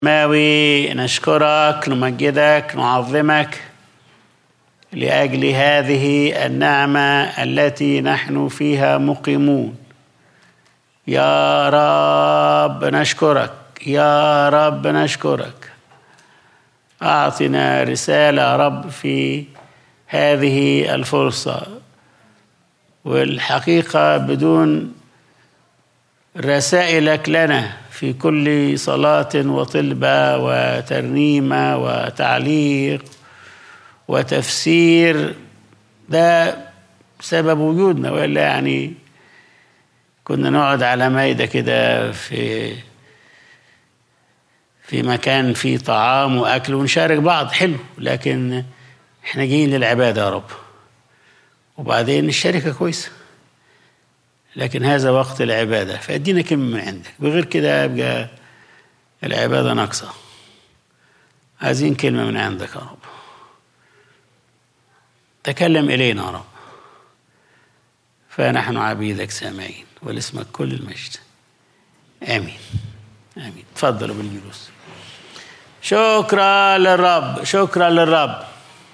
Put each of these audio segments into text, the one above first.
ماوي نشكرك نمجدك نعظمك لاجل هذه النعمه التي نحن فيها مقيمون يا رب نشكرك يا رب نشكرك اعطنا رساله يا رب في هذه الفرصه والحقيقه بدون رسائلك لنا في كل صلاة وطلبة وترنيمة وتعليق وتفسير ده سبب وجودنا وإلا يعني كنا نقعد على مايدة كده في في مكان فيه طعام وأكل ونشارك بعض حلو لكن احنا جايين للعبادة يا رب وبعدين الشركة كويسة لكن هذا وقت العبادة فأدينا كلمة من عندك بغير كده يبقى العبادة ناقصة عايزين كلمة من عندك يا رب تكلم إلينا يا رب فنحن عبيدك سامعين ولاسمك كل المجد آمين آمين تفضلوا بالجلوس شكرا للرب شكرا للرب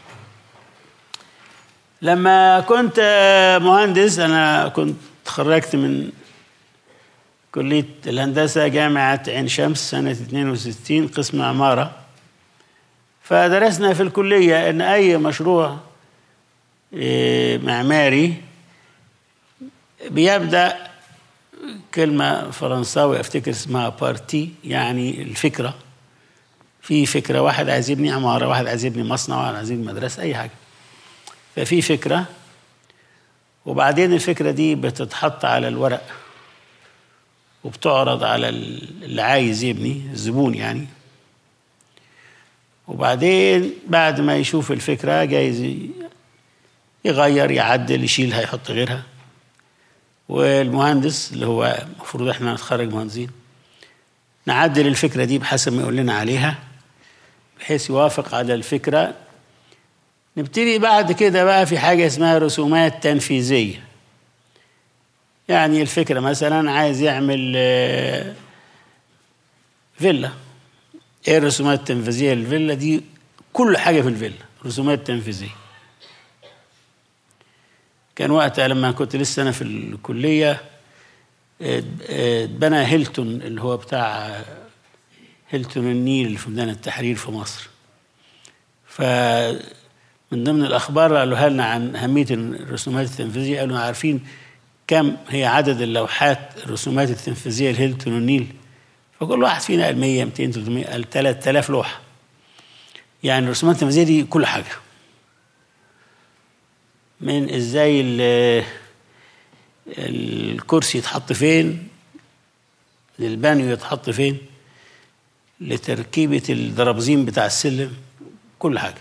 لما كنت مهندس أنا كنت تخرجت من كلية الهندسة جامعة عين شمس سنة 62 قسم عمارة فدرسنا في الكلية أن أي مشروع معماري بيبدأ كلمة فرنساوي أفتكر اسمها بارتي يعني الفكرة في فكرة واحد عايز يبني عمارة واحد عايز يبني مصنع واحد عايز يبني مدرسة أي حاجة ففي فكرة وبعدين الفكرة دي بتتحط على الورق وبتعرض على اللي عايز يبني الزبون يعني وبعدين بعد ما يشوف الفكرة جايز يغير يعدل يشيل هيحط غيرها والمهندس اللي هو المفروض احنا نتخرج مهندسين نعدل الفكرة دي بحسب ما يقول لنا عليها بحيث يوافق على الفكرة نبتدي بعد كده بقى في حاجة اسمها رسومات تنفيذية يعني الفكرة مثلا عايز يعمل فيلا ايه الرسومات التنفيذية للفيلا دي كل حاجة في الفيلا رسومات تنفيذية كان وقتها لما كنت لسه أنا في الكلية اتبنى هيلتون اللي هو بتاع هيلتون النيل اللي في ميدان التحرير في مصر ف من ضمن الاخبار قالوها لنا عن اهميه الرسومات التنفيذيه قالوا عارفين كم هي عدد اللوحات الرسومات التنفيذيه لهيلتون والنيل فكل واحد فينا قال 100 200 300 قال 3000 لوحه يعني الرسومات التنفيذيه دي كل حاجه من ازاي الكرسي يتحط فين للبانيو يتحط فين لتركيبه الدرابزين بتاع السلم كل حاجه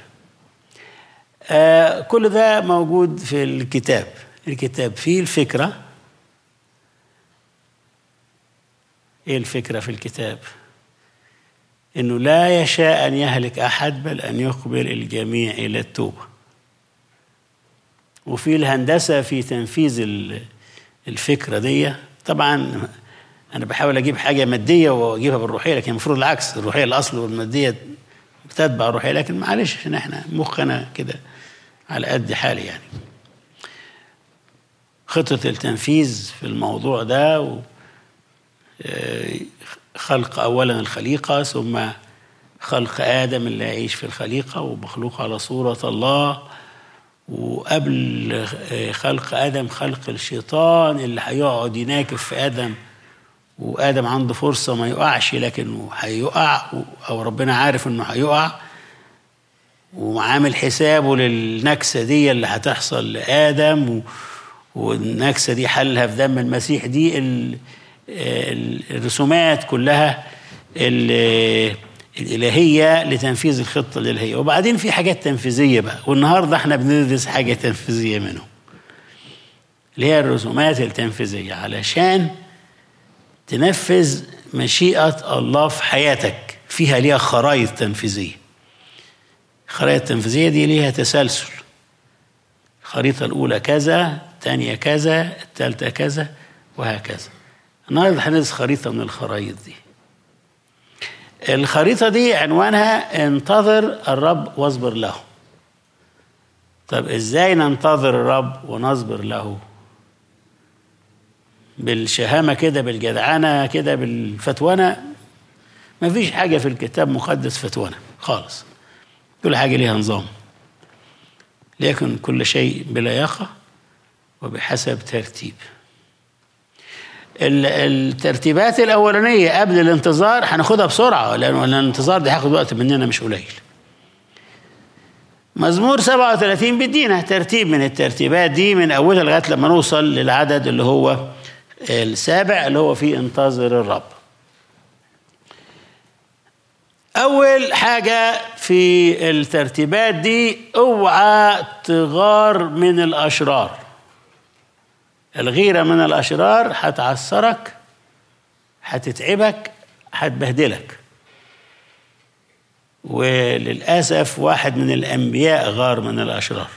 آه كل ده موجود في الكتاب الكتاب فيه الفكرة ايه الفكرة في الكتاب انه لا يشاء ان يهلك احد بل ان يقبل الجميع الى التوبة وفي الهندسة في تنفيذ الفكرة دي طبعا انا بحاول اجيب حاجة مادية واجيبها بالروحية لكن المفروض العكس الروحية الاصل والمادية تتبع الروحية لكن معلش عشان احنا مخنا كده على قد حالي يعني خطة التنفيذ في الموضوع ده و خلق أولا الخليقة ثم خلق آدم اللي يعيش في الخليقة ومخلوق على صورة الله وقبل خلق آدم خلق الشيطان اللي هيقعد يناكف في آدم وآدم عنده فرصة ما يقعش لكنه هيقع أو ربنا عارف إنه هيقع وعامل حسابه للنكسة دي اللي هتحصل لآدم و... والنكسة دي حلها في دم المسيح دي ال... الرسومات كلها ال... الإلهية لتنفيذ الخطة الإلهية وبعدين في حاجات تنفيذية بقى والنهاردة احنا بندرس حاجة تنفيذية منهم اللي هي الرسومات التنفيذية علشان تنفذ مشيئة الله في حياتك فيها ليها خرائط تنفيذية الخرائط التنفيذية دي ليها تسلسل الخريطة الأولى كذا الثانية كذا الثالثة كذا وهكذا النهارده هندرس خريطة من الخرائط دي الخريطة دي عنوانها انتظر الرب واصبر له طب ازاي ننتظر الرب ونصبر له بالشهامة كده بالجدعنة كده بالفتونة مفيش حاجة في الكتاب مقدس فتونة خالص كل حاجة ليها نظام ليكن كل شيء بلياقة وبحسب ترتيب الترتيبات الأولانية قبل الانتظار هناخدها بسرعة لأن الانتظار ده هياخد وقت مننا مش قليل مزمور 37 بيدينا ترتيب من الترتيبات دي من أولها لغاية لما نوصل للعدد اللي هو السابع اللي هو فيه انتظر الرب أول حاجة في الترتيبات دي اوعى تغار من الأشرار الغيرة من الأشرار هتعثرك هتتعبك هتبهدلك وللأسف واحد من الأنبياء غار من الأشرار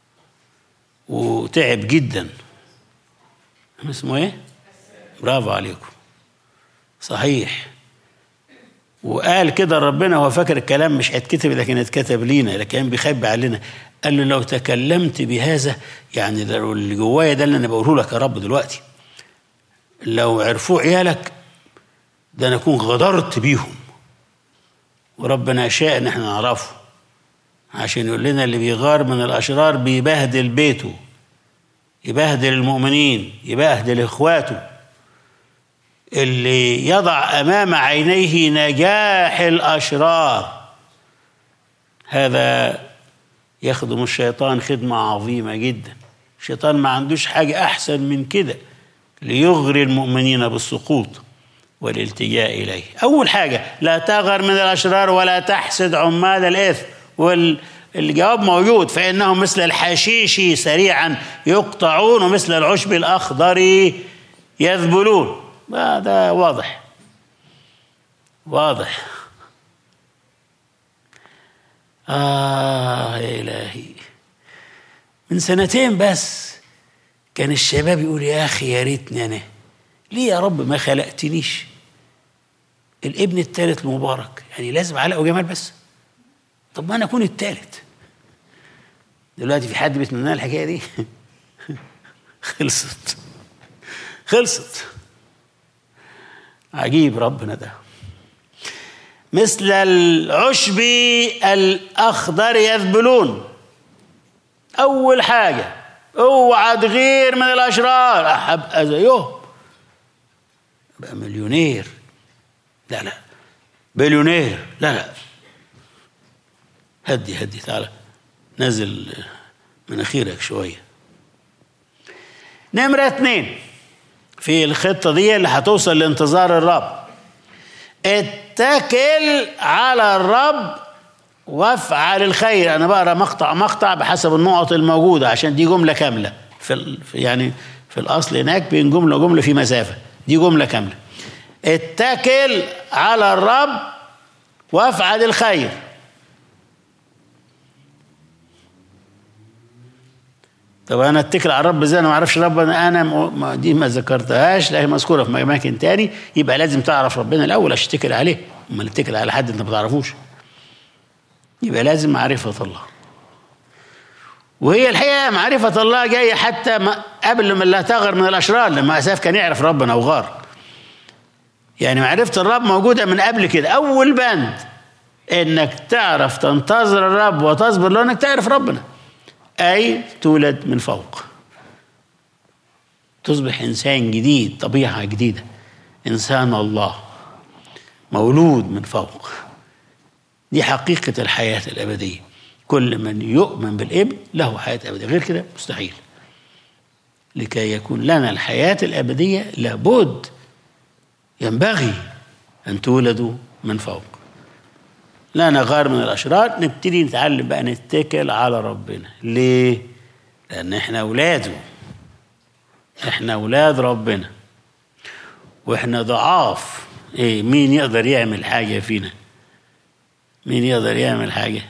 وتعب جدا اسمه ايه؟ برافو عليكم صحيح وقال كده ربنا هو فاكر الكلام مش هيتكتب لكن اتكتب لينا لكن بيخبي علينا قال له لو تكلمت بهذا يعني لو اللي جوايا ده اللي انا بقوله لك يا رب دلوقتي لو عرفوه عيالك ده انا اكون غدرت بيهم وربنا شاء ان احنا نعرفه عشان يقول لنا اللي بيغار من الاشرار بيبهدل بيته يبهدل المؤمنين يبهدل اخواته اللي يضع امام عينيه نجاح الاشرار هذا يخدم الشيطان خدمه عظيمه جدا الشيطان ما عندوش حاجه احسن من كده ليغري المؤمنين بالسقوط والالتجاء اليه اول حاجه لا تغر من الاشرار ولا تحسد عمال الاثم والجواب موجود فانهم مثل الحشيش سريعا يقطعون ومثل العشب الاخضر يذبلون هذا واضح واضح آه يا إلهي من سنتين بس كان الشباب يقول يا أخي يا ريتني أنا ليه يا رب ما خلقتنيش الابن الثالث المبارك يعني لازم علاء وجمال بس طب ما أنا أكون الثالث دلوقتي في حد بيتمنى الحكاية دي خلصت خلصت عجيب ربنا ده مثل العشب الأخضر يذبلون أول حاجة اوعى تغير من الأشرار أبقى زيهم أبقى مليونير لا لا بليونير لا لا هدي هدي تعالى نزل مناخيرك شوية نمرة اتنين في الخطة دي اللي هتوصل لانتظار الرب اتكل على الرب وافعل الخير انا بقرا مقطع مقطع بحسب النقط الموجوده عشان دي جمله كامله في يعني في الاصل هناك بين جمله وجمله في مسافه دي جمله كامله اتكل على الرب وافعل الخير طب انا اتكل على الرب ازاي انا ما اعرفش ربنا انا دي ما ذكرتهاش لكن مذكوره في اماكن تاني يبقى لازم تعرف ربنا الاول عشان تتكل عليه اما تتكل على حد انت ما تعرفوش يبقى لازم معرفه الله وهي الحقيقه معرفه الله جايه حتى ما قبل ما لا تغر من الاشرار لما اساف كان يعرف ربنا وغار يعني معرفه الرب موجوده من قبل كده اول بند انك تعرف تنتظر الرب وتصبر له انك تعرف ربنا أي تولد من فوق تصبح إنسان جديد طبيعة جديدة إنسان الله مولود من فوق دي حقيقة الحياة الأبدية كل من يؤمن بالابن له حياة أبدية غير كده مستحيل لكي يكون لنا الحياة الأبدية لابد ينبغي أن تولدوا من فوق لا نغار من الأشرار نبتدي نتعلم بقى نتكل على ربنا ليه؟ لأن احنا أولاده احنا أولاد ربنا واحنا ضعاف ايه مين يقدر يعمل حاجة فينا مين يقدر يعمل حاجة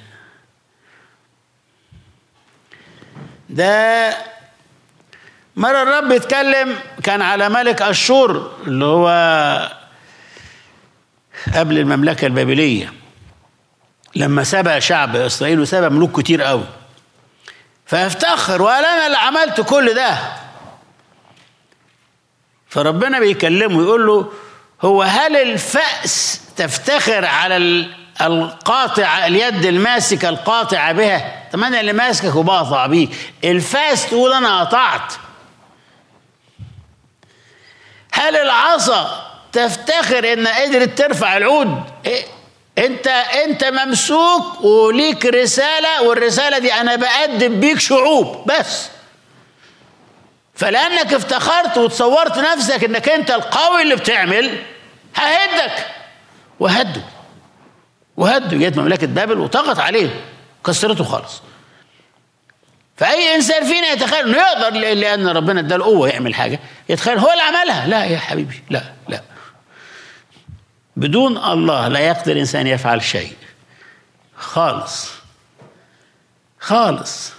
ده مرة الرب يتكلم كان على ملك أشور اللي هو قبل المملكة البابلية لما سبى شعب إسرائيل وسبى ملوك كتير قوي فافتخر وقال أنا اللي عملت كل ده فربنا بيكلمه يقول له هو هل الفأس تفتخر على ال- القاطع اليد الماسكة القاطعة بها طب أنا اللي ماسكك وبقطع بيك الفأس تقول أنا قطعت هل العصا تفتخر ان قدرت ترفع العود إيه؟ انت انت ممسوك وليك رساله والرساله دي انا بقدم بيك شعوب بس فلانك افتخرت وتصورت نفسك انك انت القوي اللي بتعمل ههدك وهده وهده جت مملكه بابل وطغت عليه كسرته خالص فاي انسان فينا يتخيل انه يقدر لان ربنا اداله قوه يعمل حاجه يتخيل هو اللي عملها لا يا حبيبي لا لا بدون الله لا يقدر انسان يفعل شيء خالص خالص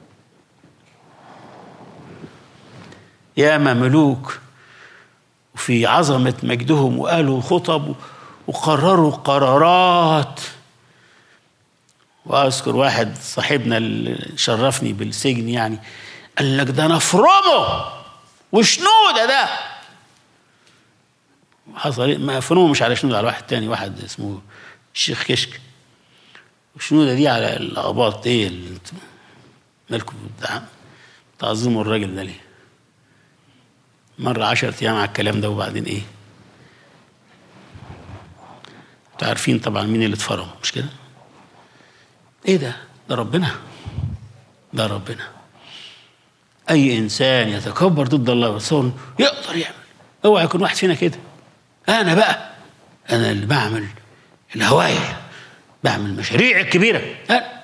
ياما ملوك وفي عظمة مجدهم وقالوا خطب وقرروا قرارات واذكر واحد صاحبنا اللي شرفني بالسجن يعني قال لك ده نفرمه وشنوده ده حصل ما فرمه مش على شنوده على واحد تاني واحد اسمه الشيخ كشك وشنوده دي على الاقباط ايه اللي انتوا مالكم بتاع- تعظموا الراجل ده ليه مرة عشرة أيام على الكلام ده وبعدين إيه؟ أنتوا عارفين طبعا مين اللي اتفرم مش كده؟ ايه ده ده ربنا ده ربنا اي انسان يتكبر ضد الله ورسوله يقدر يعمل اوعى يكون واحد فينا كده انا بقى انا اللي بعمل الهوايل بعمل المشاريع الكبيره أنا,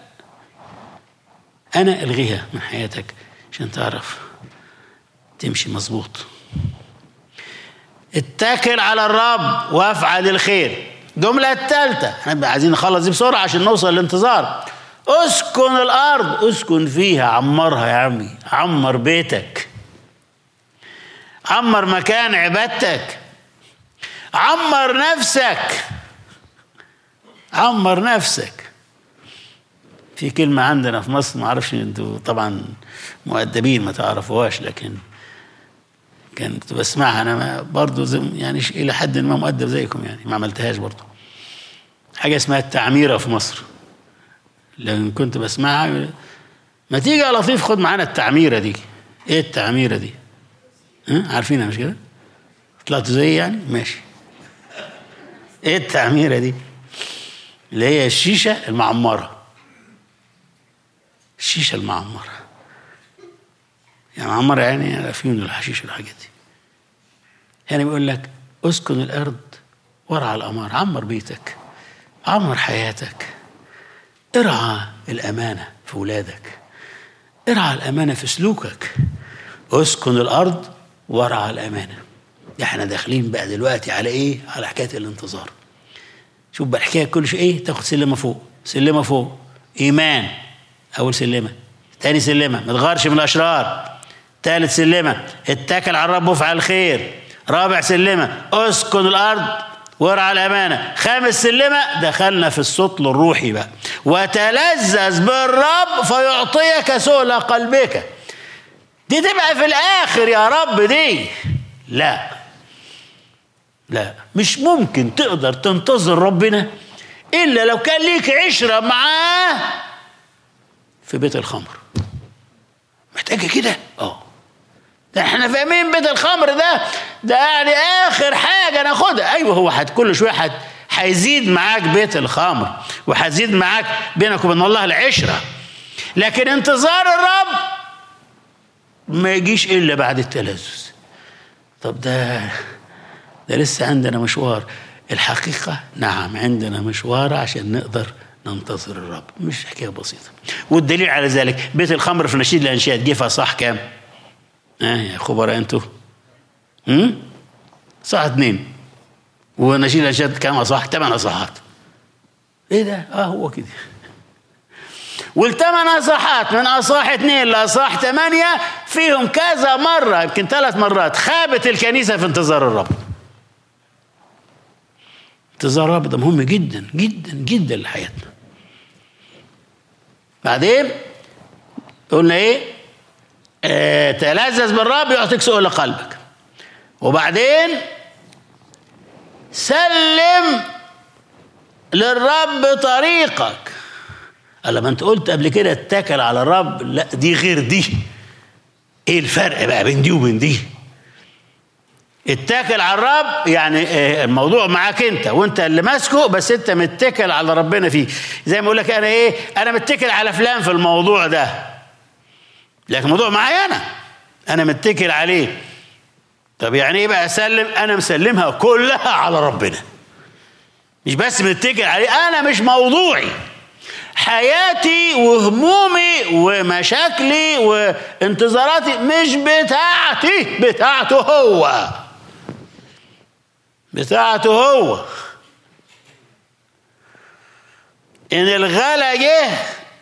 انا الغيها من حياتك عشان تعرف تمشي مظبوط اتكل على الرب وافعل الخير الجملة الثالثة احنا عايزين نخلص دي بسرعة عشان نوصل للانتظار اسكن الأرض اسكن فيها عمرها يا عمي عمر بيتك عمر مكان عبادتك عمر نفسك عمر نفسك في كلمة عندنا في مصر ما اعرفش انتوا طبعا مؤدبين ما تعرفوهاش لكن كنت بسمعها انا ما- برضو زي يعني ش- الى حد ما مؤدب زيكم يعني ما عملتهاش برضو حاجه اسمها التعميره في مصر لان كنت بسمعها ما تيجي يا لطيف خد معانا التعميره دي ايه التعميره دي ها عارفينها مش كده طلعتوا زي يعني ماشي ايه التعميره دي اللي هي الشيشه المعمره الشيشه المعمره يعني معمره يعني الافيون والحشيش والحاجات دي يعني بيقول لك اسكن الارض وارعى الامار عمر بيتك عمر حياتك ارعى الامانه في ولادك ارعى الامانه في سلوكك اسكن الارض وارعى الامانه احنا داخلين بقى دلوقتي على ايه على حكايه الانتظار شوف بقى الحكايه كل شيء ايه تاخد سلمه فوق سلمه فوق ايمان اول سلمه تاني سلمه ما تغارش من الاشرار ثالث سلمه اتكل على الرب وافعل الخير رابع سلمه اسكن الارض وارعى الامانه خامس سلمه دخلنا في السطل الروحي بقى وتلذذ بالرب فيعطيك سؤل قلبك دي تبقى في الاخر يا رب دي لا لا مش ممكن تقدر تنتظر ربنا الا لو كان ليك عشره معاه في بيت الخمر محتاجه كده اه ده احنا فاهمين بيت الخمر ده ده يعني اخر حاجه ناخدها ايوه هو حت كل شويه حت هيزيد معاك بيت الخمر وهيزيد معاك بينك وبين الله العشره لكن انتظار الرب ما يجيش الا بعد التلذذ طب ده ده لسه عندنا مشوار الحقيقة نعم عندنا مشوار عشان نقدر ننتظر الرب مش حكاية بسيطة والدليل على ذلك بيت الخمر في نشيد الأنشاد جه صح كام؟ اه يا خبراء انتوا هم؟ صح اتنين ونشيد الأنشاد كام أصح؟ تمن أصحات ايه ده؟ اه هو كده والثمان اصحات من اصح اثنين لاصح ثمانيه فيهم كذا مره يمكن ثلاث مرات خابت الكنيسه في انتظار الرب انتظار الرب ده مهم جدا جدا جدا لحياتنا بعدين قلنا ايه آه تلذذ بالرب يعطيك سؤل قلبك وبعدين سلم للرب طريقك لما انت قلت قبل كده اتكل على الرب لا دي غير دي ايه الفرق بقى بين دي وبين دي اتكل على الرب يعني الموضوع معاك انت وانت اللي ماسكه بس انت متكل على ربنا فيه زي ما اقول لك انا ايه انا متكل على فلان في الموضوع ده لكن الموضوع معايا انا انا متكل عليه طب يعني ايه بقى اسلم انا مسلمها كلها على ربنا مش بس متكل عليه انا مش موضوعي حياتي وهمومي ومشاكلي وانتظاراتي مش بتاعتي بتاعته هو بتاعته هو ان الغلا جه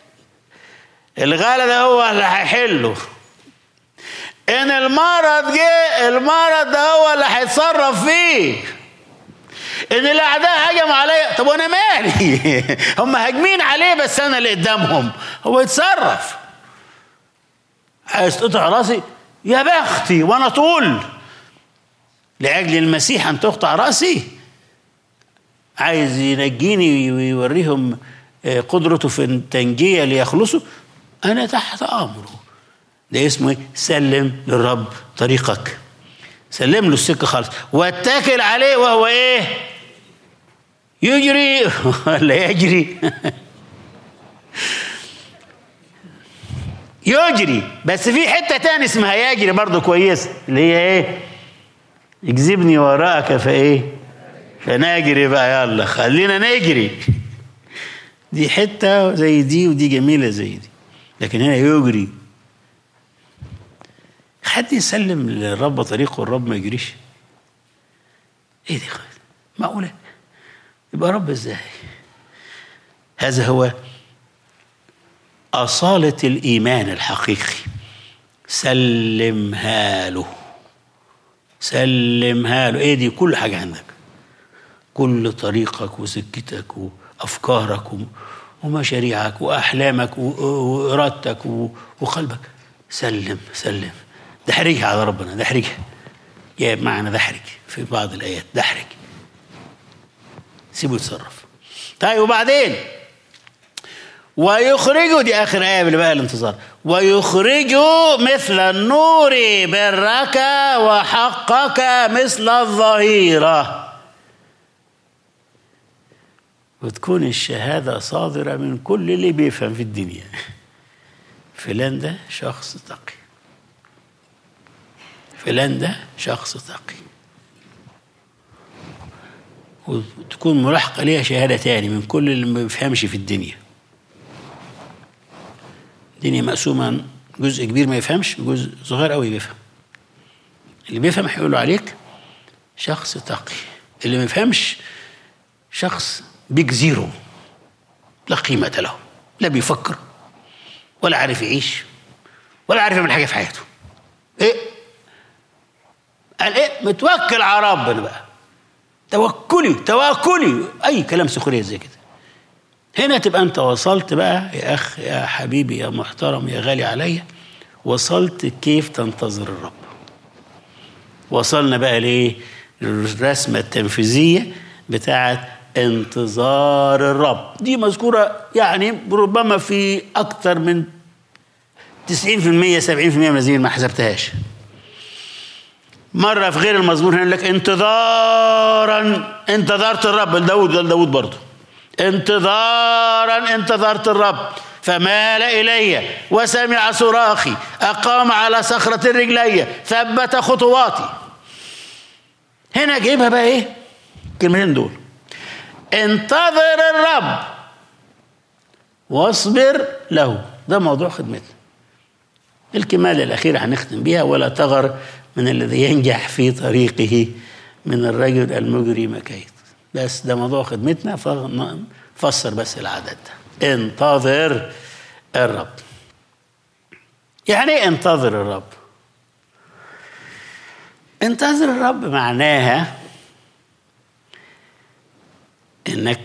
الغلا ده هو اللي هيحله ان المرض جه المرض ده هو اللي هيتصرف فيه ان الاعداء هجموا عليا طب وانا مالي هم هاجمين عليه بس انا اللي قدامهم هو يتصرف عايز تقطع راسي يا بختي وانا طول لاجل المسيح ان تقطع راسي عايز ينجيني ويوريهم قدرته في التنجيه ليخلصوا انا تحت امره ده اسمه ايه سلم للرب طريقك سلم له السكه خالص واتكل عليه وهو ايه يجري ولا يجري يجري بس في حته تاني اسمها يجري برضه كويسه اللي هي ايه اجذبني وراءك فايه فنجري بقى يلا خلينا نجري دي حته زي دي ودي جميله زي دي لكن هنا يجري حد يسلم للرب طريقه والرب ما يجريش ايه دي خالص معقوله يبقى رب ازاي هذا هو أصالة الإيمان الحقيقي سلمها له سلمها له ايه دي كل حاجة عندك كل طريقك وسكتك وأفكارك ومشاريعك وأحلامك وإرادتك وقلبك سلم سلم دحرجها على ربنا دحرجها جايب معنى دحرج في بعض الآيات دحرج سيبه يتصرف طيب وبعدين ويخرجوا دي اخر ايه اللي بقى الانتظار ويخرجوا مثل النور برك وحقك مثل الظهيره وتكون الشهاده صادره من كل اللي بيفهم في الدنيا فلان ده شخص تقي فلان ده شخص تقي وتكون ملاحقة ليها شهادة تاني من كل اللي ما بيفهمش في الدنيا الدنيا مقسومة جزء كبير ما يفهمش جزء صغير قوي بيفهم اللي بيفهم هيقولوا عليك شخص تقي اللي ما يفهمش شخص بيج زيرو لا قيمة له لا بيفكر ولا عارف يعيش ولا عارف يعمل حاجة في حياته ايه قال ايه متوكل على ربنا بقى توكلي توكلي اي كلام سخريه زي كده هنا تبقى انت وصلت بقى يا اخ يا حبيبي يا محترم يا غالي عليا وصلت كيف تنتظر الرب وصلنا بقى ليه الرسمة التنفيذية بتاعت انتظار الرب دي مذكورة يعني ربما في أكثر من 90% 70% من الذين ما حسبتهاش مرة في غير المزمور هنا لك انتظارا انتظرت الرب لداود لداود برضه انتظارا انتظرت الرب فمال إلي وسمع صراخي أقام على صخرة رجلي ثبت خطواتي هنا جايبها بقى ايه الكلمتين دول انتظر الرب واصبر له ده موضوع خدمتنا الكمالة الأخيرة هنختم بيها ولا تغر من الذي ينجح في طريقه من الرجل المجري مكيد بس ده موضوع خدمتنا فسر بس العدد ده انتظر الرب يعني ايه انتظر الرب انتظر الرب معناها انك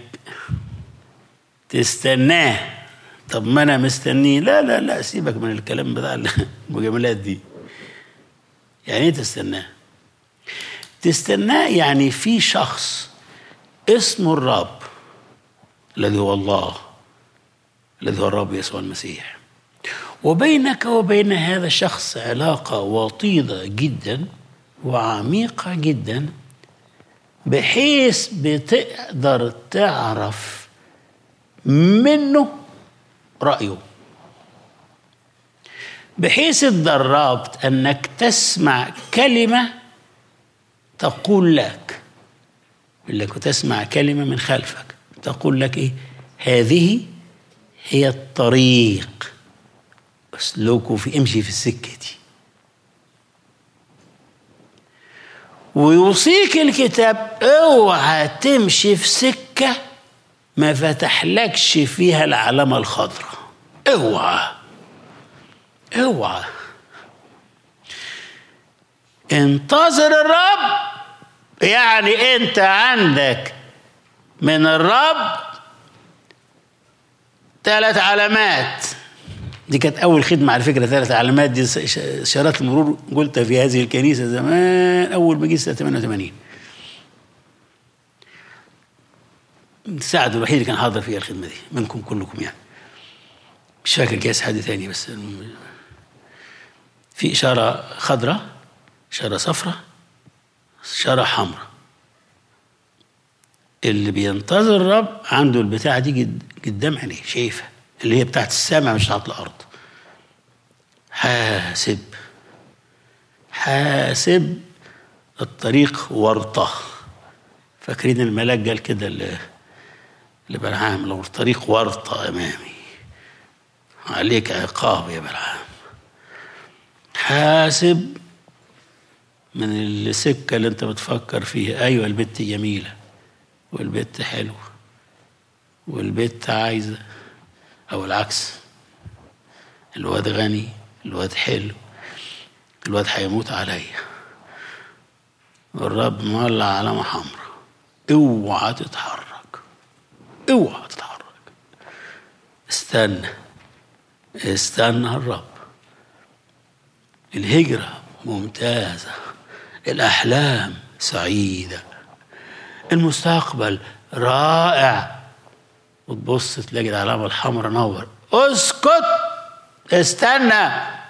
تستناه طب ما انا مستنيه لا لا لا سيبك من الكلام بتاع المجاملات دي يعني ايه تستناه تستناه يعني في شخص اسمه الرب الذي هو الله الذي هو الرب يسوع المسيح وبينك وبين هذا الشخص علاقة وطيدة جدا وعميقة جدا بحيث بتقدر تعرف منه رأيه بحيث اتدربت انك تسمع كلمه تقول لك يقول لك وتسمع كلمه من خلفك تقول لك ايه هذه هي الطريق اسلكوا في امشي في السكه دي ويوصيك الكتاب اوعى تمشي في سكه ما فتحلكش فيها العلامه الخضراء اوعى اوعى انتظر الرب يعني انت عندك من الرب ثلاث علامات دي كانت اول خدمه على فكره ثلاث علامات دي اشارات المرور قلتها في هذه الكنيسه زمان اول ما جيت سنه 88 سعد الوحيد اللي كان حاضر فيها الخدمه دي منكم كلكم يعني مش فاكر جايز حد تاني بس في إشارة خضراء إشارة صفراء إشارة حمراء اللي بينتظر الرب عنده البتاعة دي جد قدام عينيه شايفها اللي هي بتاعت السماء مش بتاعت الأرض حاسب حاسب الطريق ورطة فاكرين الملاك قال كده لبلعام لو الطريق ورطة أمامي عليك عقاب يا بلعام حاسب من السكة اللي انت بتفكر فيها ايوه البت جميلة والبت حلوة والبت عايزة او العكس الواد غني الواد حلو الواد هيموت عليا والرب مولع علامة حمراء اوعى تتحرك اوعى تتحرك استنى استنى الرب الهجرة ممتازة الأحلام سعيدة المستقبل رائع وتبص تلاقي العلامة الحمراء نور اسكت استنى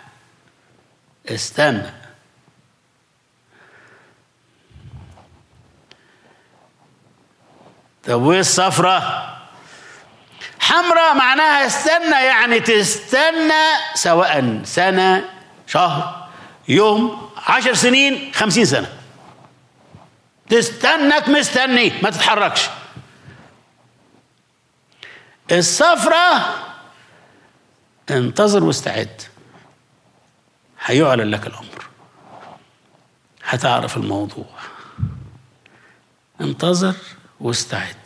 استنى طب وايه الصفرة؟ حمراء معناها استنى يعني تستنى سواء سنة شهر يوم عشر سنين خمسين سنة تستنك مستني ما تتحركش الصفرة انتظر واستعد هيعلن لك الأمر هتعرف الموضوع انتظر واستعد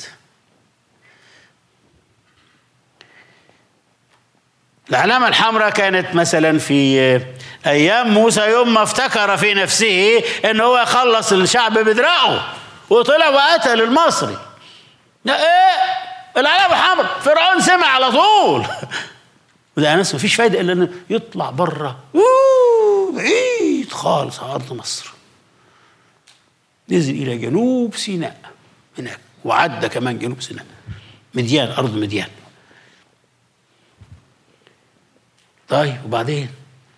العلامة الحمراء كانت مثلا في ايام موسى يوم ما افتكر في نفسه ان هو يخلص الشعب بدراعه وطلع وقتل المصري لا ايه العلامه الحمراء فرعون سمع على طول وده ناس مفيش فايده الا انه يطلع بره بعيد خالص على ارض مصر نزل الى جنوب سيناء هناك وعدى كمان جنوب سيناء مديان ارض مديان طيب وبعدين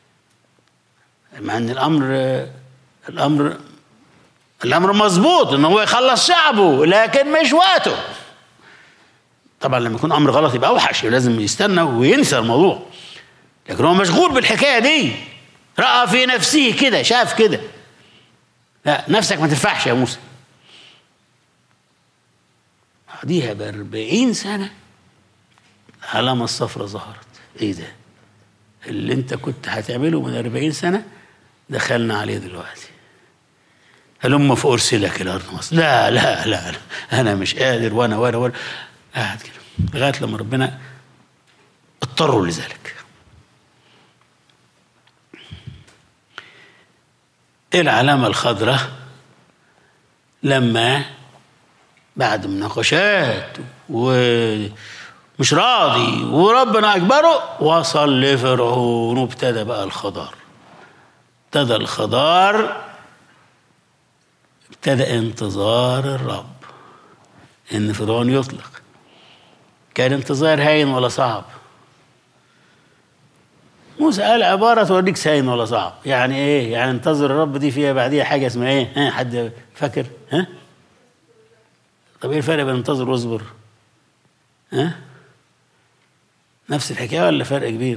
مع ان الامر الامر الامر مظبوط ان هو يخلص شعبه لكن مش وقته طبعا لما يكون امر غلط يبقى اوحش لازم يستنى وينسى الموضوع لكن هو مشغول بالحكايه دي راى في نفسه كده شاف كده لا نفسك ما تنفعش يا موسى بعديها بأربعين سنة العلامة الصفراء ظهرت ايه ده اللي انت كنت هتعمله من أربعين سنة دخلنا عليه دلوقتي هلم فأرسلك إلى أرض مصر لا لا لا, لا. أنا مش قادر وأنا وأنا وأنا قاعد كده لغاية لما ربنا اضطروا لذلك ايه العلامة الخضراء لما بعد مناقشات ومش راضي وربنا اجبره وصل لفرعون وابتدى بقى الخضار ابتدى الخضار ابتدى انتظار الرب ان فرعون يطلق كان انتظار هين ولا صعب موسى قال عبارة توريك هين ولا صعب يعني ايه يعني انتظر الرب دي فيها بعديها حاجة اسمها ايه ها حد فاكر ها طب ايه الفرق بين انتظر واصبر ها نفس الحكاية ولا فرق كبير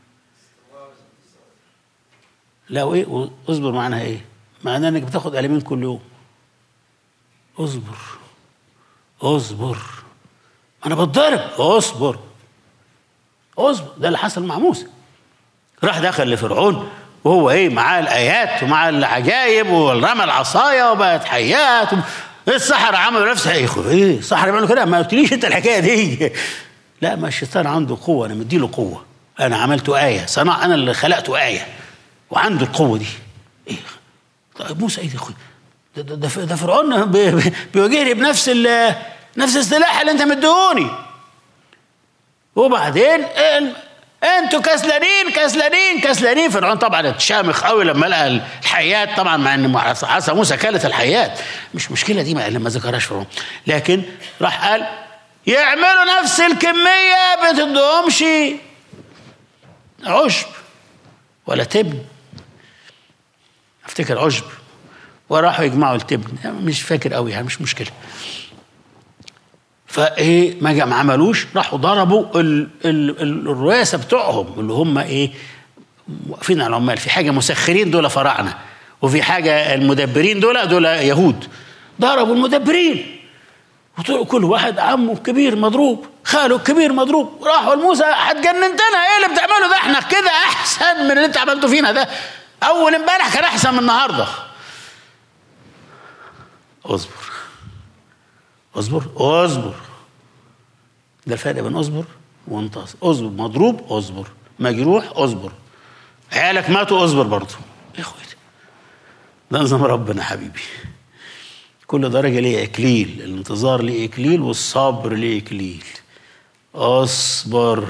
لا وايه اصبر معناها ايه معناها انك بتاخد قلمين كل يوم اصبر اصبر انا بتضرب اصبر اصبر ده اللي حصل مع موسى راح دخل لفرعون وهو ايه معاه الايات ومع العجائب ورمى العصايه وبقت حيات السحرة عملوا نفس ايه ايه السحرة بيعملوا كده ما قلتليش انت الحكايه دي لا ما الشيطان عنده قوه انا مديله قوه انا عملت ايه صنع انا اللي خلقت ايه وعنده القوه دي ايه طيب موسى ايه ده ده, ده, ده فرعون بيواجهني بنفس نفس السلاح اللي انت مديهوني وبعدين انتوا كسلانين كسلانين كسلانين فرعون طبعا اتشامخ قوي لما لقى الحيات طبعا مع ان عصا موسى كلت الحيات مش مشكله دي ما لما ذكرهاش فرعون لكن راح قال يعملوا نفس الكميه ما تدهمش عشب ولا تبن افتكر عشب وراحوا يجمعوا التبن مش فاكر قوي يعني مش مشكله فايه ما ما عملوش راحوا ضربوا ال ال ال الرؤاسه بتوعهم اللي هم ايه واقفين على العمال في حاجه مسخرين دول فراعنه وفي حاجه المدبرين دول دول يهود ضربوا المدبرين كل واحد عمه الكبير مضروب خاله الكبير مضروب راحوا لموسى هتجننتنا ايه اللي بتعمله ده احنا كده احسن من اللي انت عملته فينا ده اول امبارح كان احسن من النهارده اصبر اصبر اصبر ده الفرق بين اصبر وانتصر اصبر مضروب اصبر مجروح اصبر عيالك ماتوا اصبر برضه يا اخواتي ده نظام ربنا حبيبي كل درجة ليه إكليل الانتظار ليه إكليل والصبر ليه إكليل اصبر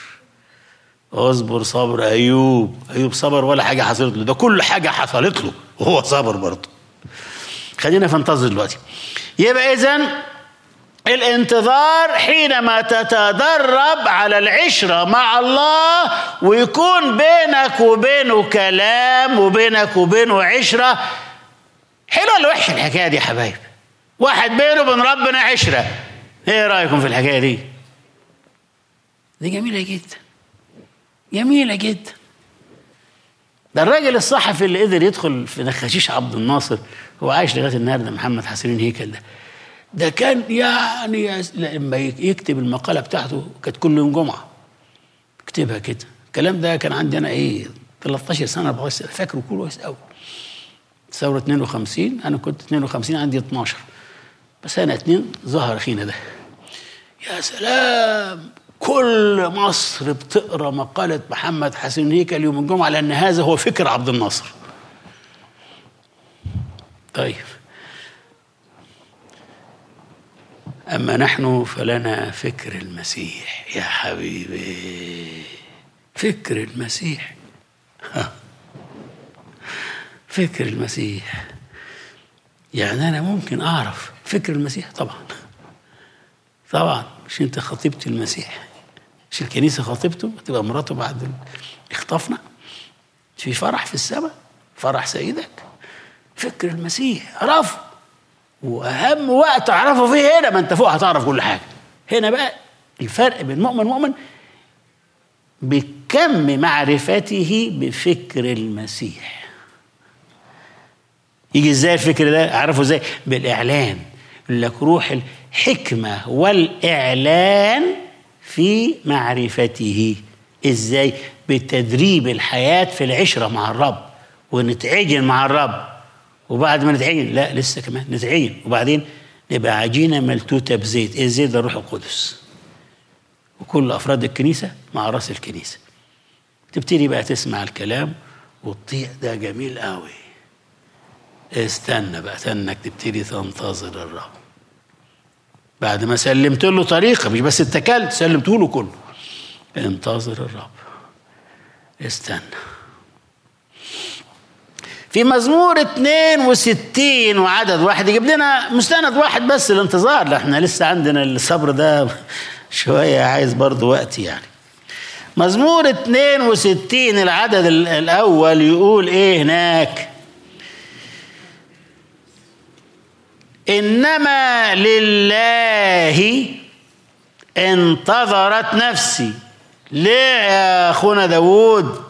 اصبر صبر أيوب أيوب صبر ولا حاجة حصلت له ده كل حاجة حصلت له وهو صبر برضه خلينا فنتظر دلوقتي يبقى إذن الانتظار حينما تتدرب على العشرة مع الله ويكون بينك وبينه كلام وبينك وبينه عشرة حلوة ولا وحشة الحكاية دي يا حبايب واحد بينه وبين ربنا عشرة ايه رأيكم في الحكاية دي دي جميلة جدا جميلة جدا ده الراجل الصحفي اللي قدر يدخل في نخاشيش عبد الناصر هو عايش لغايه النهارده محمد حسين هيكل ده ده كان يعني لما يكتب المقالة بتاعته كانت كل يوم جمعة يكتبها كده الكلام ده كان عندي أنا إيه 13 سنة 14 سنة فاكره كويس قوي ثورة 52 أنا كنت 52 عندي 12 بس سنة اتنين ظهر أخينا ده يا سلام كل مصر بتقرا مقالة محمد حسين هيكل يوم الجمعة لأن هذا هو فكر عبد الناصر طيب أما نحن فلنا فكر المسيح يا حبيبي فكر المسيح فكر المسيح يعني أنا ممكن أعرف فكر المسيح طبعا طبعا مش أنت خطيبة المسيح مش الكنيسة خطيبته تبقى مراته بعد اخطفنا في فرح في السماء فرح سيدك فكر المسيح عرفه واهم وقت تعرفه فيه هنا ما انت فوق هتعرف كل حاجه هنا بقى الفرق بين مؤمن ومؤمن بكم معرفته بفكر المسيح يجي ازاي الفكر ده اعرفه ازاي بالاعلان يقول لك روح الحكمه والاعلان في معرفته ازاي بتدريب الحياه في العشره مع الرب ونتعجن مع الرب وبعد ما نتعين لا لسه كمان نتعين وبعدين نبقى عجينه ملتوته بزيت ايه الزيت ده الروح القدس وكل افراد الكنيسه مع راس الكنيسه تبتدي بقى تسمع الكلام وتطيع ده جميل قوي استنى بقى استنك تبتدي تنتظر الرب بعد ما سلمت له طريقة مش بس اتكلت سلمته له كله انتظر الرب استنى في مزمور 62 وعدد واحد يجيب لنا مستند واحد بس الانتظار لا احنا لسه عندنا الصبر ده شوية عايز برضو وقت يعني مزمور 62 العدد الأول يقول إيه هناك إنما لله انتظرت نفسي ليه يا أخونا داود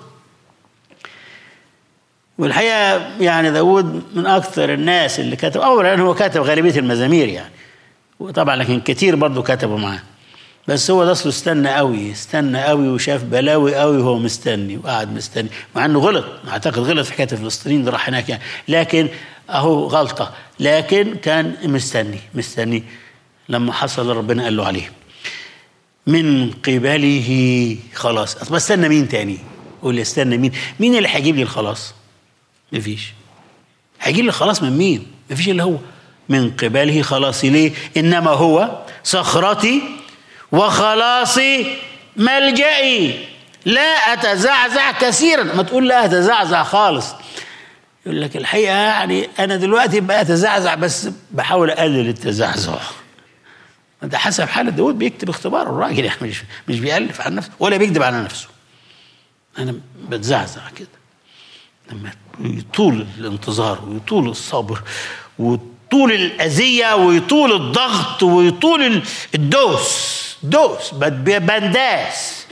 والحقيقة يعني داود من أكثر الناس اللي كتب أولا هو كتب غالبية المزامير يعني وطبعا لكن كتير برضه كتبوا معاه بس هو ده اصله استنى قوي استنى قوي وشاف بلاوي قوي وهو مستني وقعد مستني مع انه غلط اعتقد غلط في حكايه فلسطين اللي راح هناك يعني لكن اهو غلطه لكن كان مستني مستني لما حصل ربنا قال له عليه من قبله خلاص طب استنى مين تاني قول لي استنى مين مين اللي هيجيب لي الخلاص مفيش هيجيب لي الخلاص من مين مفيش الا هو من قبله خلاصي ليه انما هو صخرتي وخلاصي ملجئي لا اتزعزع كثيرا ما تقول لا اتزعزع خالص يقول لك الحقيقه يعني انا دلوقتي بقى اتزعزع بس بحاول اقلل التزعزع ده حسب حالة داود بيكتب اختبار الراجل يعني مش مش بيألف عن نفسه ولا بيكذب على نفسه انا بتزعزع كده لما يطول الانتظار ويطول الصبر ويطول الأذية ويطول الضغط ويطول الدوس دوس بنداس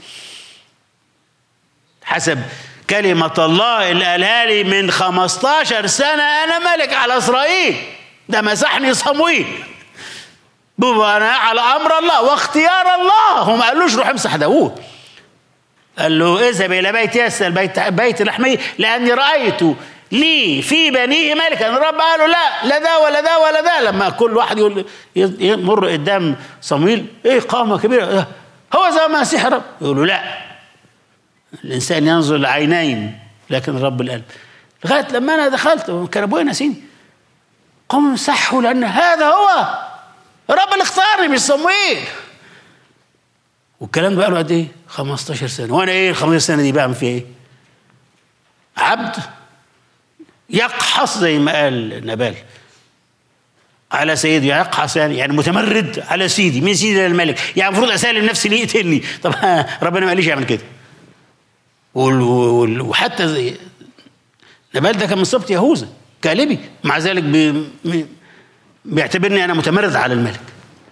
حسب كلمة الله اللي قالها لي من 15 سنة أنا ملك على إسرائيل ده مسحني صمويل أنا على أمر الله واختيار الله هم ما قالوش روح امسح داوود قال له اذهب إلى بيت ياسر بيت بيت لحمي لأني رأيت لي في بنيه ملكا الرب قالوا لا لا ده ولا ده ولا ده لما كل واحد يقول يمر قدام صمويل ايه قامه كبيره هو زي ما مسيح الرب يقولوا لا الانسان ينظر لعينين لكن الرب القلب لغايه لما انا دخلت كان ابويا ناسيني قوم مسحوا لان هذا هو الرب اللي اختارني مش صمويل والكلام ده بقى له قد ايه؟ 15 سنه وانا ايه ال 15 سنه دي بعمل فيها ايه؟ عبد يقحص زي ما قال نبال على سيدي يقحص يعني يعني متمرد على سيدي مين سيدي الملك يعني المفروض اسالم نفسي ليه يقتلني طب ربنا ما قاليش يعمل كده وحتى زي نبال ده كان من سبط يهوذا كالبي مع ذلك بي بيعتبرني انا متمرد على الملك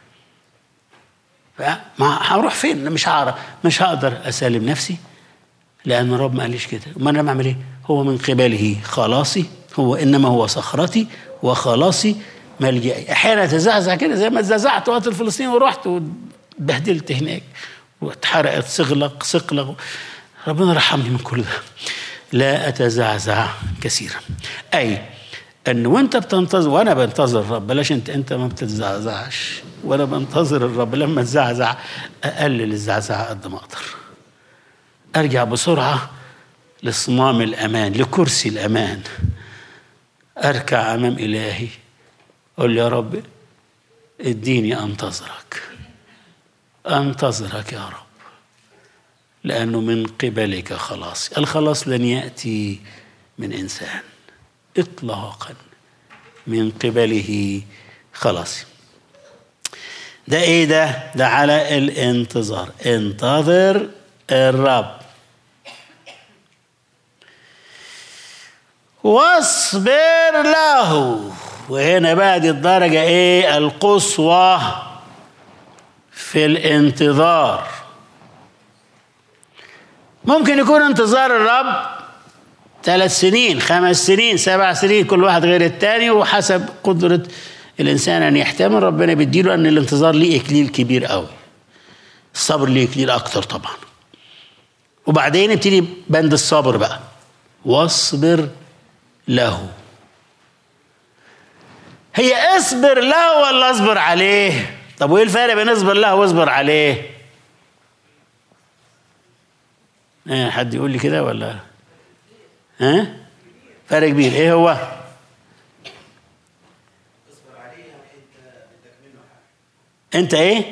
ما هروح فين مش هعرف مش هقدر اسالم نفسي لان الرب ما قاليش كده امال انا اعمل ايه هو من قبله خلاصي هو انما هو صخرتي وخلاصي ملجئي احيانا اتزعزع كده زي ما اتزعزعت وقت الفلسطين ورحت واتبهدلت هناك واتحرقت صغلق صقلق ربنا رحمني من كل ده لا اتزعزع كثيرا اي ان وانت بتنتظر وانا بنتظر الرب بلاش انت انت ما بتتزعزعش وانا بنتظر الرب لما اتزعزع اقلل الزعزعه قد ما اقدر ارجع بسرعه لصمام الامان لكرسي الامان اركع امام الهي اقول يا رب اديني انتظرك انتظرك يا رب لانه من قبلك خلاص الخلاص لن ياتي من انسان اطلاقا من قبله خلاص ده ايه ده ده على الانتظار انتظر الرب واصبر له وهنا بقى دي الدرجة ايه القصوى في الانتظار ممكن يكون انتظار الرب ثلاث سنين خمس سنين سبع سنين كل واحد غير التاني وحسب قدرة الإنسان أن يحتمل ربنا بيديله أن الانتظار ليه إكليل كبير قوي الصبر ليه إكليل أكتر طبعا وبعدين يبتدي بند الصبر بقى واصبر له هي اصبر له ولا اصبر عليه طب وايه الفرق بين اصبر له واصبر عليه ايه حد يقول لي كده ولا ها فرق كبير ايه هو انت ايه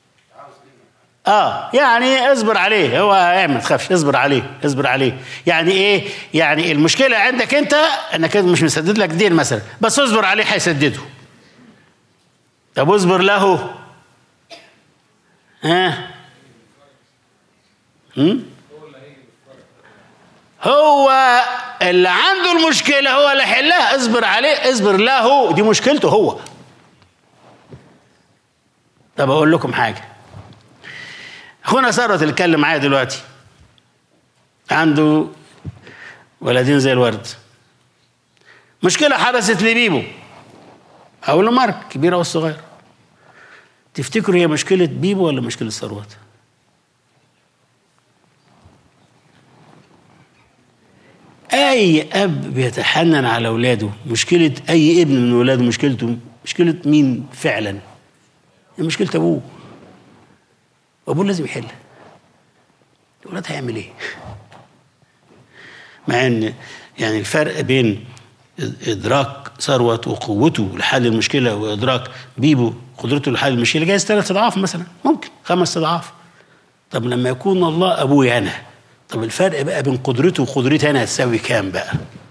اه يعني اصبر عليه هو اعمل ما تخافش اصبر عليه اصبر عليه يعني ايه يعني المشكله عندك انت انك مش مسدد لك دين مثلا بس اصبر عليه هيسدده طب اصبر له ها هم؟ هو اللي عنده المشكله هو اللي حلها اصبر عليه اصبر له دي مشكلته هو طب اقول لكم حاجه اخونا ثروت اللي اتكلم معايا دلوقتي عنده ولدين زي الورد مشكلة حدثت لبيبو أو لمارك كبيرة والصغيرة تفتكروا هي مشكلة بيبو ولا مشكلة ثروت؟ أي أب بيتحنن على أولاده مشكلة أي ابن من أولاده مشكلته مشكلة مين فعلا؟ هي مشكلة أبوه وأبوه لازم يحلها الولاد هيعمل إيه؟ مع إن يعني الفرق بين إدراك ثروت وقوته لحل المشكلة وإدراك بيبو قدرته لحل المشكلة جايز ثلاث أضعاف مثلا ممكن خمس أضعاف طب لما يكون الله أبوي أنا طب الفرق بقى بين قدرته وقدرتي أنا هتساوي كام بقى؟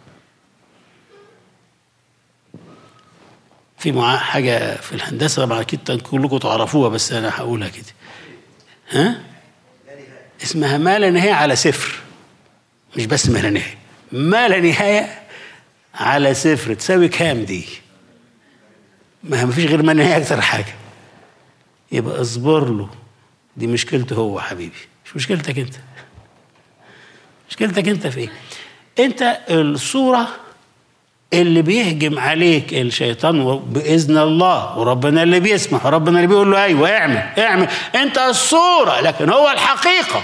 في معاه حاجة في الهندسة طبعا أكيد كلكم تعرفوها بس أنا هقولها كده ها؟ اسمها ما لا نهاية على صفر مش بس ما لا نهاية ما لا نهاية على صفر تساوي كام دي؟ ما فيش غير ما نهاية أكتر حاجة يبقى اصبر له دي مشكلته هو حبيبي مش مشكلتك أنت مشكلتك أنت في إيه؟ أنت الصورة اللي بيهجم عليك الشيطان باذن الله وربنا اللي بيسمح وربنا اللي بيقول له ايوه اعمل اعمل انت الصوره لكن هو الحقيقه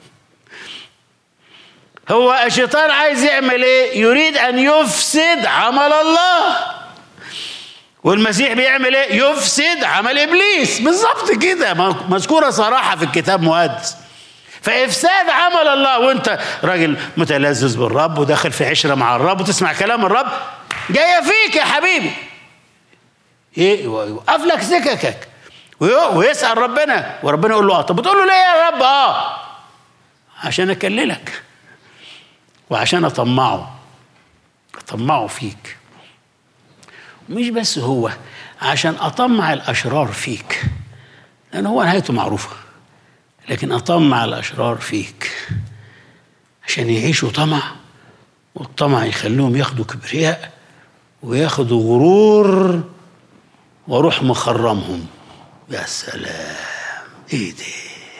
هو الشيطان عايز يعمل ايه يريد ان يفسد عمل الله والمسيح بيعمل ايه يفسد عمل ابليس بالظبط كده مذكوره صراحه في الكتاب مقدس فافساد عمل الله وانت راجل متلذذ بالرب وداخل في عشره مع الرب وتسمع كلام الرب جايه فيك يا حبيبي ايه يوقف لك سككك ويسال ربنا وربنا يقول له اه طب بتقول له ليه يا رب اه عشان اكللك وعشان اطمعه اطمعه فيك مش بس هو عشان اطمع الاشرار فيك لان هو نهايته معروفه لكن أطمع الأشرار فيك عشان يعيشوا طمع والطمع يخليهم ياخدوا كبرياء وياخدوا غرور واروح مخرمهم يا سلام ايه دي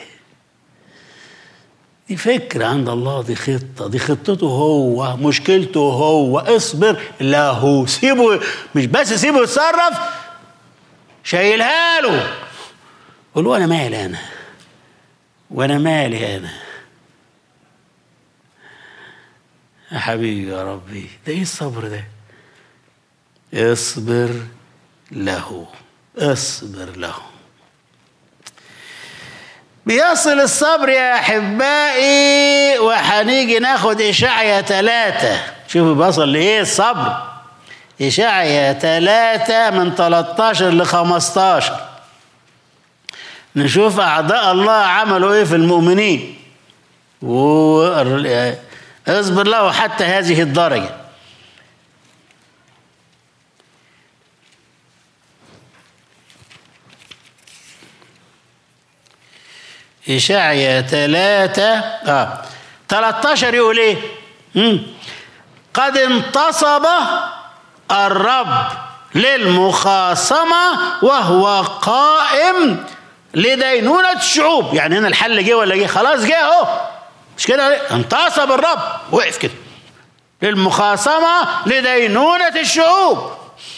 دي فكرة عند الله دي خطة دي خطته هو مشكلته هو اصبر له سيبه مش بس سيبه يتصرف شايلها له قول له انا مالي انا وانا مالي انا يا حبيبي يا ربي ده ايه الصبر ده اصبر له اصبر له بيصل الصبر يا احبائي وهنيجي ناخد اشعيا ثلاثة شوفوا بيصل لايه الصبر اشعيا ثلاثة من 13 ل 15 نشوف أعداء الله عملوا إيه في المؤمنين و... اصبر له حتى هذه الدرجة إشعيا ثلاثة آه 13 يقول إيه؟ مم. قد انتصب الرب للمخاصمة وهو قائم لدينونة الشعوب يعني هنا الحل جه ولا جه خلاص جه اهو مش كده انتصب الرب وقف كده للمخاصمة لدينونة الشعوب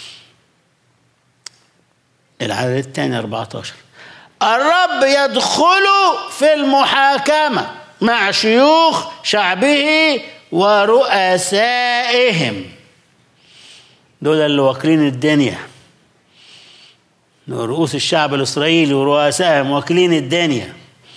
العدد الثاني 14 الرب يدخل في المحاكمة مع شيوخ شعبه ورؤسائهم دول اللي واكلين الدنيا رؤوس الشعب الإسرائيلي ورؤسائهم واكلين الدنيا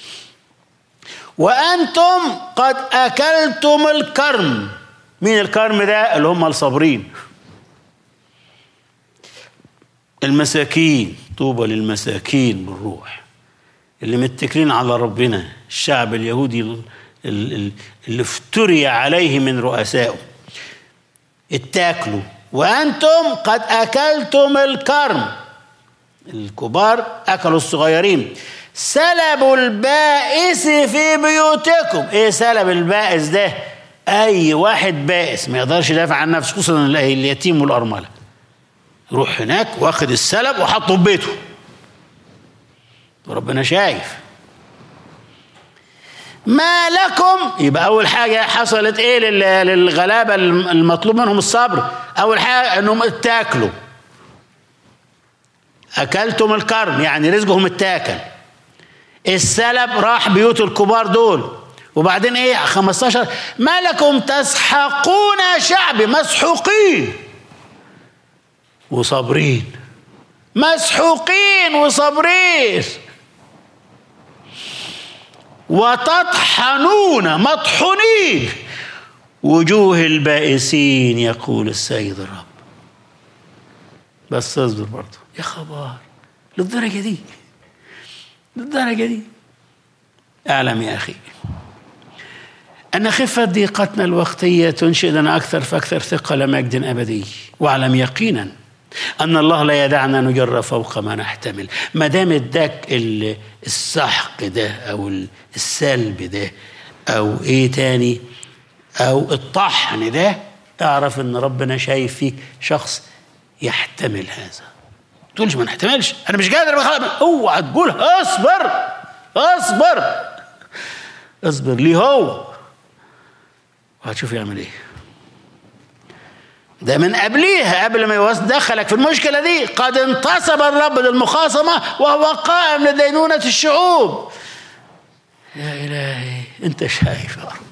وأنتم قد أكلتم الكرم مين الكرم ده اللي هم الصابرين المساكين طوبى للمساكين بالروح اللي متكلين على ربنا الشعب اليهودي ال- ال- اللي افتري عليه من رؤسائه اتاكلوا وانتم قد اكلتم الكرم الكبار اكلوا الصغيرين سلبوا البائس في بيوتكم ايه سلب البائس ده اي واحد بائس ما يقدرش يدافع عن نفسه خصوصا اليتيم والارمله يروح هناك واخد السلب وحطه في بيته وربنا شايف ما لكم يبقى اول حاجه حصلت ايه لل- للغلابه المطلوب منهم الصبر اول حاجه انهم اتاكلوا اكلتم الكرم يعني رزقهم اتاكل السلب راح بيوت الكبار دول وبعدين ايه 15 ما لكم تسحقون شعبي مسحوقين وصابرين مسحوقين وصابرين وتطحنون مطحونين وجوه البائسين يقول السيد الرب بس اصبر برضه يا خبر للدرجة دي للدرجة دي اعلم يا أخي أن خفة ضيقتنا الوقتية تنشئ لنا أكثر فأكثر ثقة مجد أبدي واعلم يقينا أن الله لا يدعنا نجر فوق ما نحتمل ما دام اداك ال- السحق ده أو ال- السلب ده أو إيه تاني أو الطحن ده اعرف أن ربنا شايف فيك شخص يحتمل هذا تقولش ما نحتملش أنا مش قادر بخلق اوعى تقول اصبر اصبر اصبر ليه هو وهتشوف يعمل ايه ده من قبليها قبل ما يوص- دخلك في المشكلة دي قد انتصب الرب للمخاصمة وهو قائم لدينونة الشعوب يا إلهي أنت شايف يا رب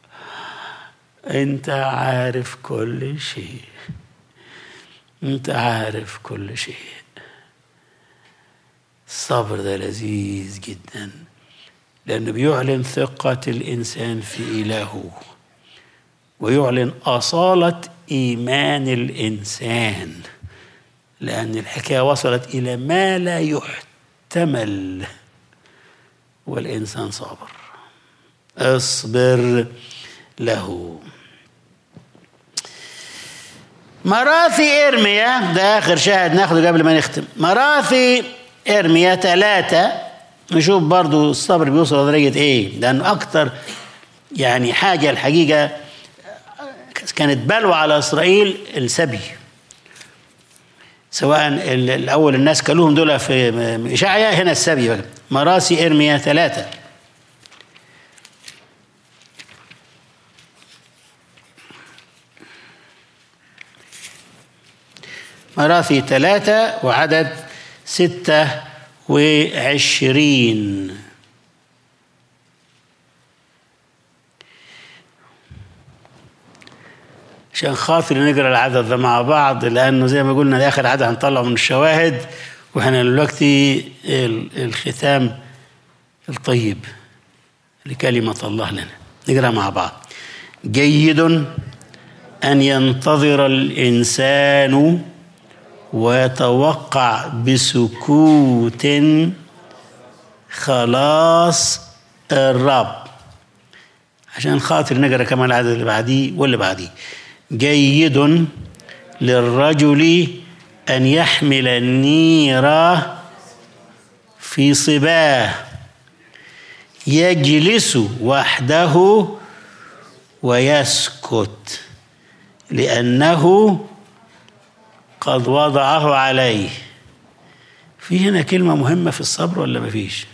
أنت عارف كل شيء أنت عارف كل شيء الصبر ده لذيذ جدا لأنه بيعلن ثقة الإنسان في إلهه ويعلن أصالة إيمان الإنسان لأن الحكاية وصلت إلى ما لا يحتمل والإنسان صابر اصبر له مراثي إرميا ده آخر شاهد ناخده قبل ما نختم مراثي إرميا ثلاثة نشوف برضو الصبر بيوصل لدرجة إيه لأنه أكتر يعني حاجة الحقيقة كانت بلوى على إسرائيل السبي سواء ال- الأول الناس كلوهم دول في م- إشعيا هنا السبي بقى مراسي إرميا ثلاثة مراثي ثلاثة وعدد ستة وعشرين عشان خاطر نقرا العدد ده مع بعض لانه زي ما قلنا ده اخر عدد هنطلعه من الشواهد واحنا دلوقتي ال- الختام الطيب لكلمة الله لنا نقرا مع بعض جيد أن ينتظر الإنسان ويتوقع بسكوت خلاص الرب عشان خاطر نقرا كمان العدد اللي بعديه واللي بعديه جيد للرجل ان يحمل النير في صباه يجلس وحده ويسكت لانه قد وضعه عليه في هنا كلمه مهمه في الصبر ولا مفيش؟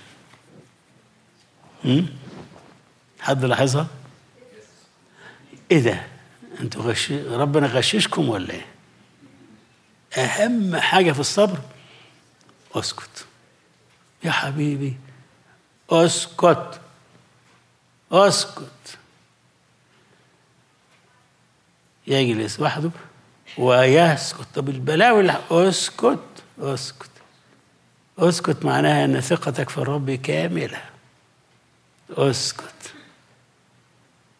م? حد لاحظها؟ ايه ده؟ انتوا غش... ربنا غششكم ولا ايه؟ اهم حاجه في الصبر اسكت يا حبيبي اسكت اسكت يجلس وحده ويسكت طب البلاوي اللي اسكت اسكت اسكت معناها ان ثقتك في الرب كامله اسكت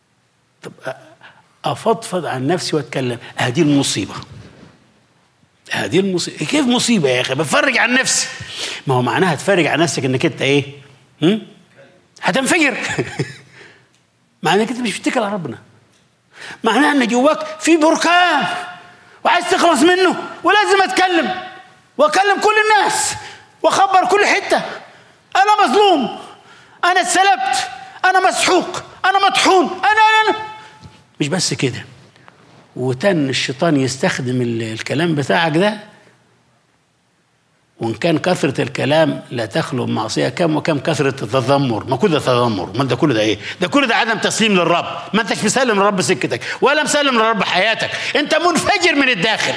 طب افضفض عن نفسي واتكلم هذه المصيبه هذه المصيبة كيف مصيبة يا أخي بفرج عن نفسي ما هو معناها تفرج عن نفسك إنك أنت إيه هم؟ هتنفجر معناها انك انت مش بتتكل على ربنا معناها ان جواك في بركان وعايز تخلص منه ولازم اتكلم واكلم كل الناس واخبر كل حته انا مظلوم انا اتسلبت انا مسحوق انا مطحون انا انا مش بس كده وتن الشيطان يستخدم الكلام بتاعك ده وان كان كثره الكلام لا تخلو معصيه كم وكم كثره التذمر ما كل ده تذمر ما ده كل ده ايه ده كل ده عدم تسليم للرب ما انتش مسلم للرب سكتك ولا مسلم للرب حياتك انت منفجر من الداخل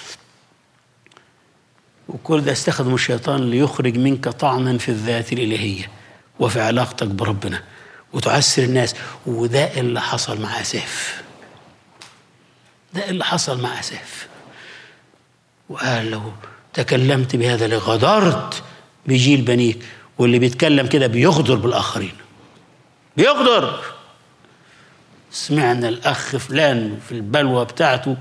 وكل ده استخدم الشيطان ليخرج منك طعنا في الذات الالهيه وفي علاقتك بربنا وتعسر الناس وده اللي حصل مع اساف ده اللي حصل مع اساف وقال له تكلمت بهذا لغدرت بجيل بنيك واللي بيتكلم كده بيغدر بالآخرين بيغدر سمعنا الأخ فلان في البلوى بتاعته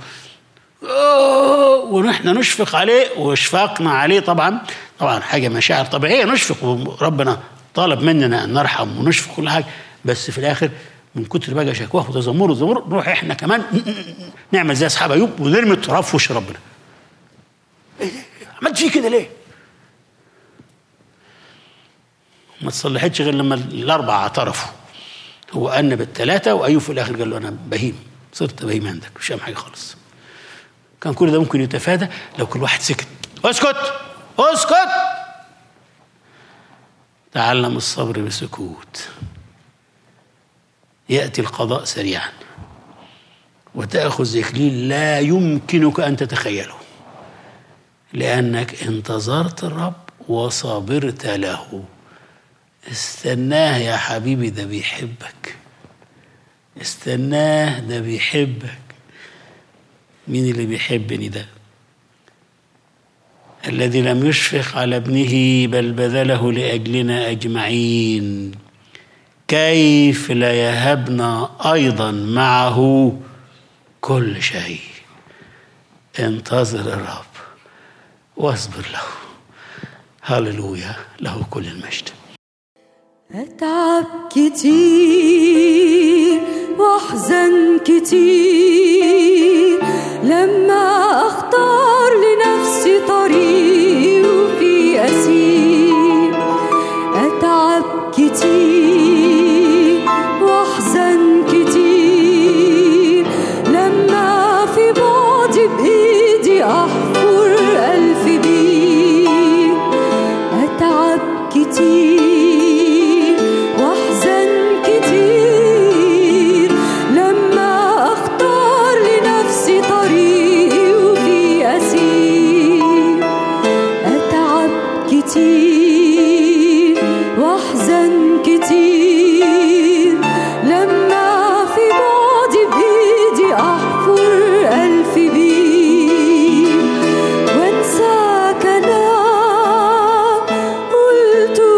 ونحن نشفق عليه واشفاقنا عليه طبعا طبعا حاجة مشاعر طبيعية نشفق وربنا طالب مننا أن نرحم ونشفق كل حاجة بس في الآخر من كتر بقى شكواه وتذمره وتذمره نروح احنا كمان نعمل زي اصحاب ايوب ونرمي التراب في وش ربنا عملت فيه كده ليه؟ ما تصلحتش غير لما الاربعه اعترفوا هو انب الثلاثه وايوب في الاخر قال له انا بهيم صرت بهيم عندك مش فاهم حاجه خالص كان كل ده ممكن يتفادى لو كل واحد سكت اسكت اسكت تعلم الصبر بسكوت ياتي القضاء سريعا وتاخذ اكليل لا يمكنك ان تتخيله لأنك انتظرت الرب وصبرت له استناه يا حبيبي ده بيحبك استناه ده بيحبك مين اللي بيحبني ده الذي لم يشفق على ابنه بل بذله لأجلنا أجمعين كيف لا يهبنا أيضا معه كل شيء انتظر الرب واصبر له هللويا له كل المجد أتعب كتير وأحزن كتير لما أختار لنفسي طريق وفي أسير أتعب كتير وأحزن كتير لما في بعدي بإيدي أحفر ألف بير أتعب كتير وأحزن كتير لما أختار لنفسي طريقي وفي أسير أتعب كتير وأحزن كتير لما في بعدي بإيدي أحفر ألف بير وانسى كلام قلته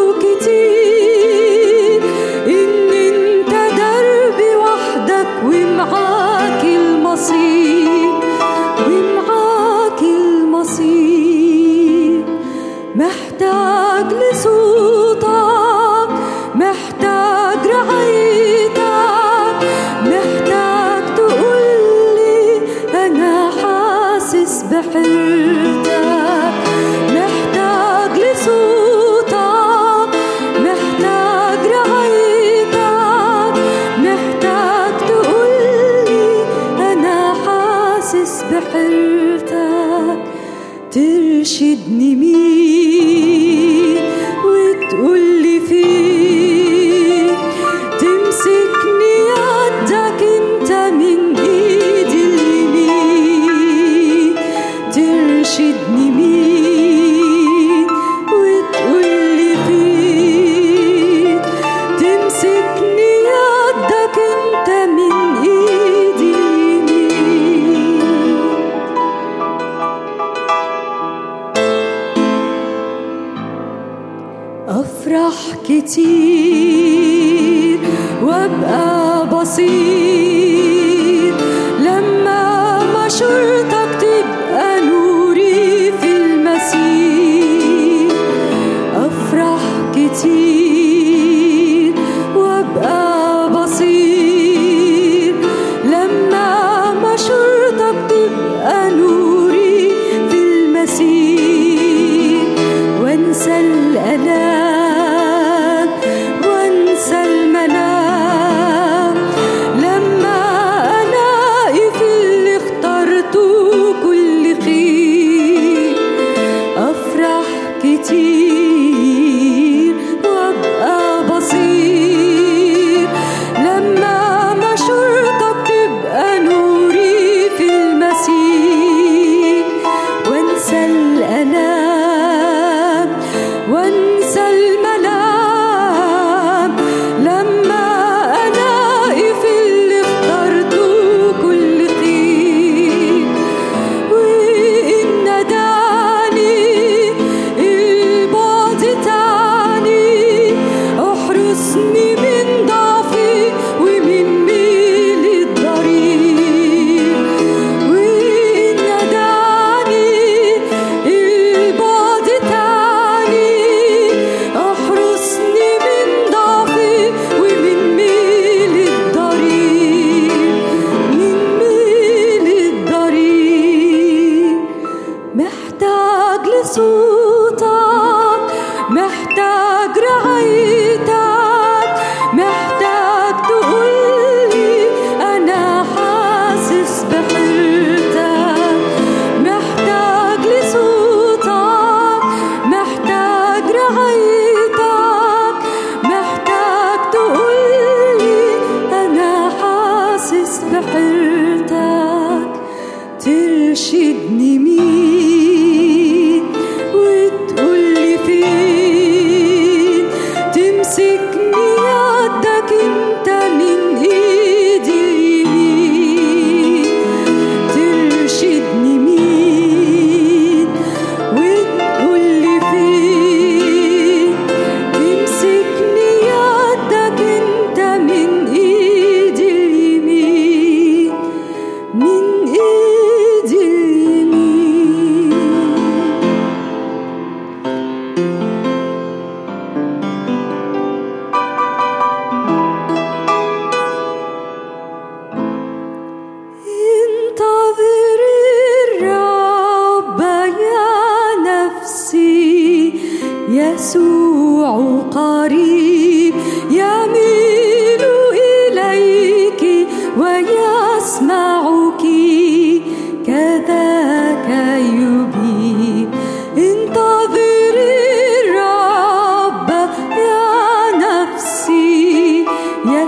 كتير إن أنت دربي وحدك ومعاك المصير ومعاك المصير محتاج لصوتك محتاج رعايتك محتاج تقولي أنا حاسس بحيرتك محتاج لصوتك محتاج رعايتك محتاج تقولي أنا حاسس بحيرتك ترشدني مين وتقولي فين تمسكني يدك انت من ايدي اليمين ترشدني مين وتقولي فين تمسكني يدك انت من ايدي اليمين أفرح كتير وأبقى بسيط لما مشورتك تبقى نوري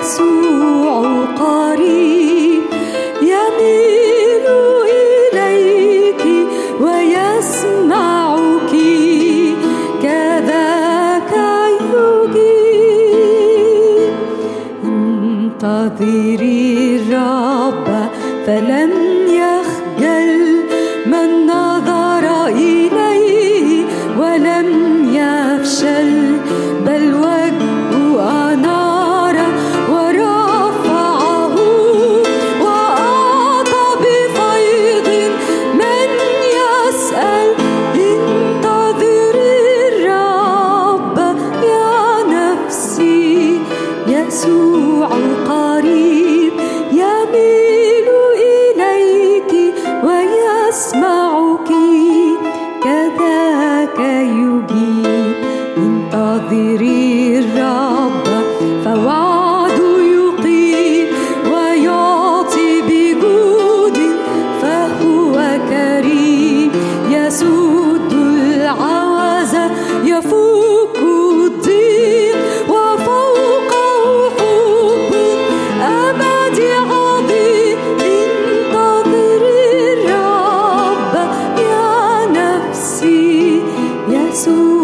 يسوع قريب يميل إليك ويسمعك كذاك يجيب انتظري الرب فلن يخجل من نظر إليه ولم يفشل بل وجهه أنار ورفعه وأعطى بفيض من يسأل انتظري الرب يا نفسي يسوع قريب يميل إليك ويسمعك كذاك يجيب انتظري الرب فوعد يقيم ويعطي بجود فهو كريم يسود العوز يفوق الضيق وفوقه حب أبدي عظيم انتظري الرب يا نفسي يسوع